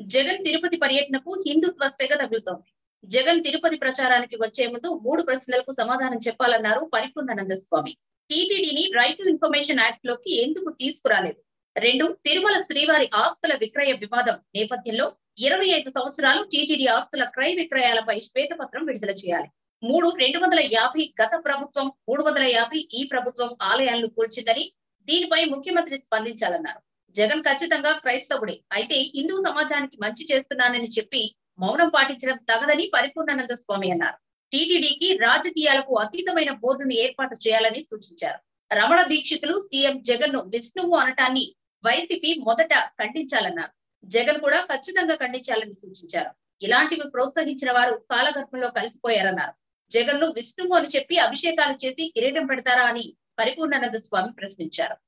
జగన్ తిరుపతి పర్యటనకు హిందుత్వ సెగ తగులుతోంది జగన్ తిరుపతి ప్రచారానికి వచ్చే ముందు మూడు ప్రశ్నలకు సమాధానం చెప్పాలన్నారు పరిపూర్ణానంద స్వామి టీటీడీని రైట్ టు ఇన్ఫర్మేషన్ యాక్ట్ లోకి ఎందుకు తీసుకురాలేదు రెండు తిరుమల శ్రీవారి ఆస్తుల విక్రయ వివాదం నేపథ్యంలో ఇరవై ఐదు సంవత్సరాలు టీటీడీ ఆస్తుల క్రయ విక్రయాలపై శ్వేతపత్రం విడుదల చేయాలి మూడు రెండు వందల యాభై గత ప్రభుత్వం మూడు వందల యాభై ఈ ప్రభుత్వం ఆలయాలను కూల్చిందని దీనిపై ముఖ్యమంత్రి స్పందించాలన్నారు జగన్ ఖచ్చితంగా క్రైస్తవుడే అయితే హిందూ సమాజానికి మంచి చేస్తున్నానని చెప్పి మౌనం పాటించడం తగదని పరిపూర్ణానంద స్వామి అన్నారు టీటీడీకి రాజకీయాలకు అతీతమైన బోర్డును ఏర్పాటు చేయాలని సూచించారు రమణ దీక్షితులు సీఎం జగన్ ను విష్ణువు అనటాన్ని వైసీపీ మొదట ఖండించాలన్నారు జగన్ కూడా ఖచ్చితంగా ఖండించాలని సూచించారు ఇలాంటివి ప్రోత్సహించిన వారు కాలగర్భంలో కలిసిపోయారన్నారు జగన్ ను విష్ణువు అని చెప్పి అభిషేకాలు చేసి కిరీటం పెడతారా అని పరిపూర్ణానంద స్వామి ప్రశ్నించారు